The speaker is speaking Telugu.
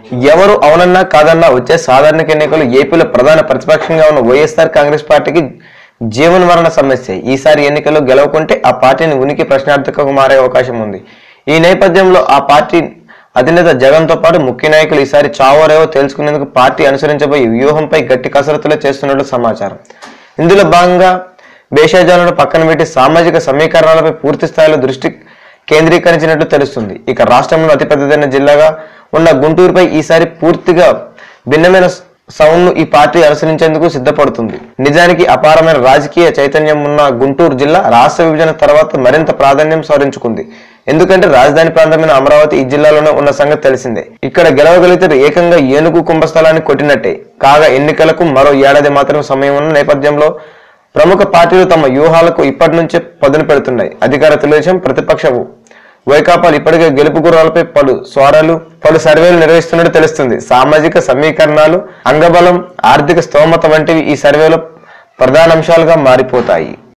ఎవరు అవునన్నా కాదన్నా వచ్చే సాధారణ ఎన్నికలు ఏపీలో ప్రధాన ప్రతిపక్షంగా ఉన్న వైఎస్ఆర్ కాంగ్రెస్ పార్టీకి జీవన మరణ సమస్య ఈసారి ఎన్నికల్లో గెలవకుంటే ఆ పార్టీని ఉనికి ప్రశ్నార్థకంగా మారే అవకాశం ఉంది ఈ నేపథ్యంలో ఆ పార్టీ అధినేత జగన్ తో పాటు ముఖ్య నాయకులు ఈసారి చావోరేవో తెలుసుకునేందుకు పార్టీ అనుసరించబోయే వ్యూహంపై గట్టి కసరత్తులు చేస్తున్నట్లు సమాచారం ఇందులో భాగంగా భేషజాలను పక్కన పెట్టి సామాజిక సమీకరణాలపై పూర్తి స్థాయిలో దృష్టి కేంద్రీకరించినట్లు తెలుస్తుంది ఇక రాష్ట్రంలో అతిపెద్దదైన జిల్లాగా ఉన్న గుంటూరుపై ఈసారి పూర్తిగా భిన్నమైన సౌండ్ ఈ పార్టీ అనుసరించేందుకు సిద్ధపడుతుంది నిజానికి అపారమైన రాజకీయ చైతన్యం ఉన్న గుంటూరు జిల్లా రాష్ట్ర విభజన తర్వాత మరింత ప్రాధాన్యం సాధించుకుంది ఎందుకంటే రాజధాని ప్రాంతమైన అమరావతి ఈ జిల్లాలోనే ఉన్న సంగతి తెలిసిందే ఇక్కడ గెలవగలిగితే ఏకంగా ఏనుగు కుంభస్థలాన్ని కొట్టినట్టే కాగా ఎన్నికలకు మరో ఏడాది మాత్రమే సమయం ఉన్న నేపథ్యంలో ప్రముఖ పార్టీలు తమ వ్యూహాలకు ఇప్పటి నుంచే పదును పెడుతున్నాయి అధికార తెలుగుదేశం ప్రతిపక్ష వైకాపాలు ఇప్పటికే గెలుపు గుర్రాలపై పలు స్వరాలు పలు సర్వేలు నిర్వహిస్తున్నట్టు తెలుస్తుంది సామాజిక సమీకరణాలు అంగబలం ఆర్థిక స్తోమత వంటివి ఈ సర్వేలో ప్రధాన అంశాలుగా మారిపోతాయి